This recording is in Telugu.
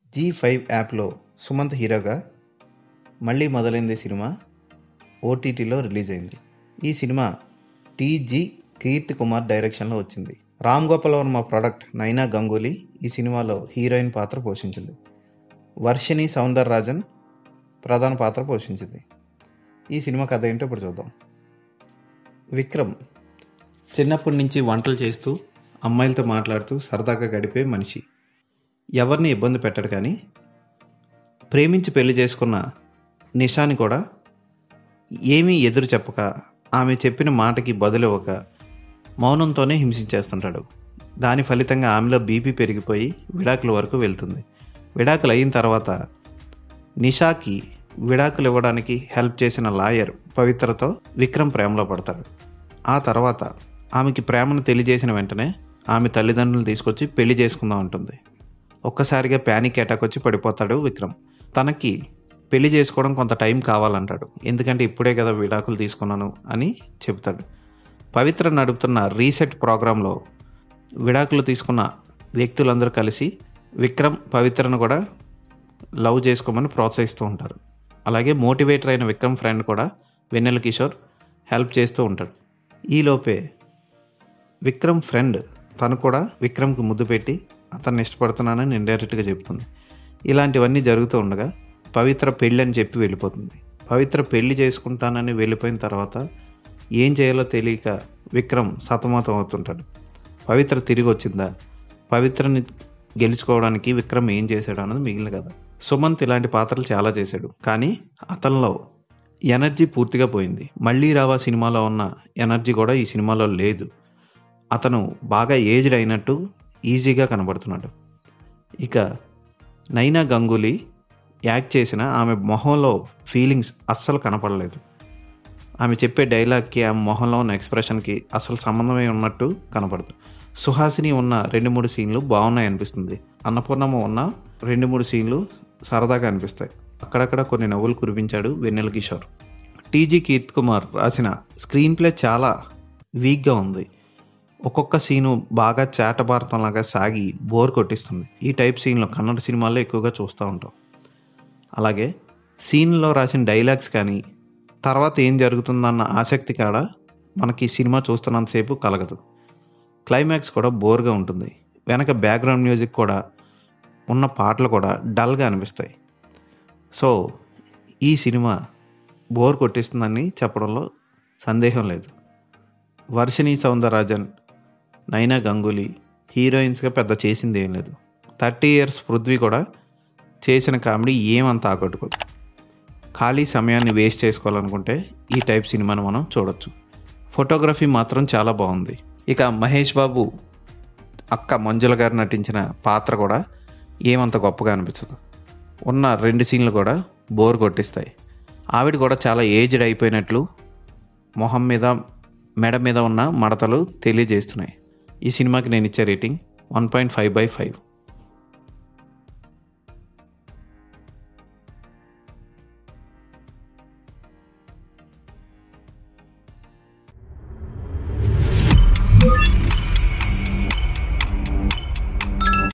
జీ ఫైవ్ యాప్లో సుమంత్ హీరోగా మళ్ళీ మొదలైంది సినిమా ఓటీటీలో రిలీజ్ అయింది ఈ సినిమా టీజీ కీర్తి కుమార్ డైరెక్షన్లో వచ్చింది రామ్ గోపాల్ వర్మ ప్రోడక్ట్ నైనా గంగూలీ ఈ సినిమాలో హీరోయిన్ పాత్ర పోషించింది వర్షిణి సౌందర్ రాజన్ ప్రధాన పాత్ర పోషించింది ఈ సినిమా కథ ఏంటో ఇప్పుడు చూద్దాం విక్రమ్ చిన్నప్పటి నుంచి వంటలు చేస్తూ అమ్మాయిలతో మాట్లాడుతూ సరదాగా గడిపే మనిషి ఎవరిని ఇబ్బంది పెట్టడు కానీ ప్రేమించి పెళ్లి చేసుకున్న నిషాని కూడా ఏమీ ఎదురు చెప్పక ఆమె చెప్పిన మాటకి బదులివ్వక మౌనంతోనే హింసించేస్తుంటాడు దాని ఫలితంగా ఆమెలో బీపీ పెరిగిపోయి విడాకుల వరకు వెళ్తుంది విడాకులు అయిన తర్వాత నిషాకి విడాకులు ఇవ్వడానికి హెల్ప్ చేసిన లాయర్ పవిత్రతో విక్రమ్ ప్రేమలో పడతాడు ఆ తర్వాత ఆమెకి ప్రేమను తెలియజేసిన వెంటనే ఆమె తల్లిదండ్రులు తీసుకొచ్చి పెళ్లి చేసుకుందాం అంటుంది ఒక్కసారిగా ప్యానిక్ అటాక్ వచ్చి పడిపోతాడు విక్రమ్ తనకి పెళ్లి చేసుకోవడం కొంత టైం కావాలంటాడు ఎందుకంటే ఇప్పుడే కదా విడాకులు తీసుకున్నాను అని చెప్తాడు పవిత్ర నడుపుతున్న రీసెట్ ప్రోగ్రాంలో విడాకులు తీసుకున్న వ్యక్తులందరూ కలిసి విక్రమ్ పవిత్రను కూడా లవ్ చేసుకోమని ప్రోత్సహిస్తూ ఉంటారు అలాగే మోటివేటర్ అయిన విక్రమ్ ఫ్రెండ్ కూడా వెన్నెల కిషోర్ హెల్ప్ చేస్తూ ఉంటాడు ఈలోపే విక్రమ్ ఫ్రెండ్ తను కూడా విక్రమ్కి ముద్దు పెట్టి అతన్ని ఇష్టపడుతున్నానని ఇండైరెక్ట్గా చెప్తుంది ఇలాంటివన్నీ జరుగుతూ ఉండగా పవిత్ర పెళ్ళి అని చెప్పి వెళ్ళిపోతుంది పవిత్ర పెళ్లి చేసుకుంటానని వెళ్ళిపోయిన తర్వాత ఏం చేయాలో తెలియక విక్రమ్ సతమతం అవుతుంటాడు పవిత్ర తిరిగి వచ్చిందా పవిత్రని గెలుచుకోవడానికి విక్రమ్ ఏం చేశాడు అన్నది మిగిలిన కదా సుమంత్ ఇలాంటి పాత్రలు చాలా చేశాడు కానీ అతనిలో ఎనర్జీ పూర్తిగా పోయింది మళ్ళీ రావా సినిమాలో ఉన్న ఎనర్జీ కూడా ఈ సినిమాలో లేదు అతను బాగా ఏజ్డ్ అయినట్టు ఈజీగా కనబడుతున్నాడు ఇక నైనా గంగూలీ యాక్ట్ చేసిన ఆమె మొహంలో ఫీలింగ్స్ అస్సలు కనపడలేదు ఆమె చెప్పే డైలాగ్కి ఆమె మొహంలో ఉన్న ఎక్స్ప్రెషన్కి అసలు సంబంధమే ఉన్నట్టు కనపడదు సుహాసిని ఉన్న రెండు మూడు సీన్లు బాగున్నాయి అనిపిస్తుంది అన్నపూర్ణమ్మ ఉన్న రెండు మూడు సీన్లు సరదాగా అనిపిస్తాయి అక్కడక్కడ కొన్ని నవ్వులు కురిపించాడు వెన్నెల కిషోర్ టీజీ కీర్త్ కుమార్ రాసిన స్క్రీన్ ప్లే చాలా వీక్గా ఉంది ఒక్కొక్క సీను బాగా చేటభారతంలాగా సాగి బోర్ కొట్టిస్తుంది ఈ టైప్ సీన్లో కన్నడ సినిమాల్లో ఎక్కువగా చూస్తూ ఉంటాం అలాగే సీన్లో రాసిన డైలాగ్స్ కానీ తర్వాత ఏం జరుగుతుందన్న ఆసక్తి కాడ మనకి ఈ సినిమా చూస్తున్నంతసేపు కలగదు క్లైమాక్స్ కూడా బోర్గా ఉంటుంది వెనక బ్యాక్గ్రౌండ్ మ్యూజిక్ కూడా ఉన్న పాటలు కూడా డల్గా అనిపిస్తాయి సో ఈ సినిమా బోర్ కొట్టిస్తుందని చెప్పడంలో సందేహం లేదు వర్షిణి సౌందరరాజన్ నైనా గంగూలీ హీరోయిన్స్గా పెద్ద చేసింది ఏం లేదు థర్టీ ఇయర్స్ పృథ్వీ కూడా చేసిన కామెడీ ఏమంత ఆకట్టుకోదు ఖాళీ సమయాన్ని వేస్ట్ చేసుకోవాలనుకుంటే ఈ టైప్ సినిమాను మనం చూడొచ్చు ఫోటోగ్రఫీ మాత్రం చాలా బాగుంది ఇక మహేష్ బాబు అక్క మంజుల గారు నటించిన పాత్ర కూడా ఏమంత గొప్పగా అనిపించదు ఉన్న రెండు సీన్లు కూడా బోర్ కొట్టిస్తాయి ఆవిడ కూడా చాలా ఏజ్డ్ అయిపోయినట్లు మొహం మీద మెడ మీద ఉన్న మడతలు తెలియజేస్తున్నాయి ఈ సినిమాకి నేను ఇచ్చే rating one point five by five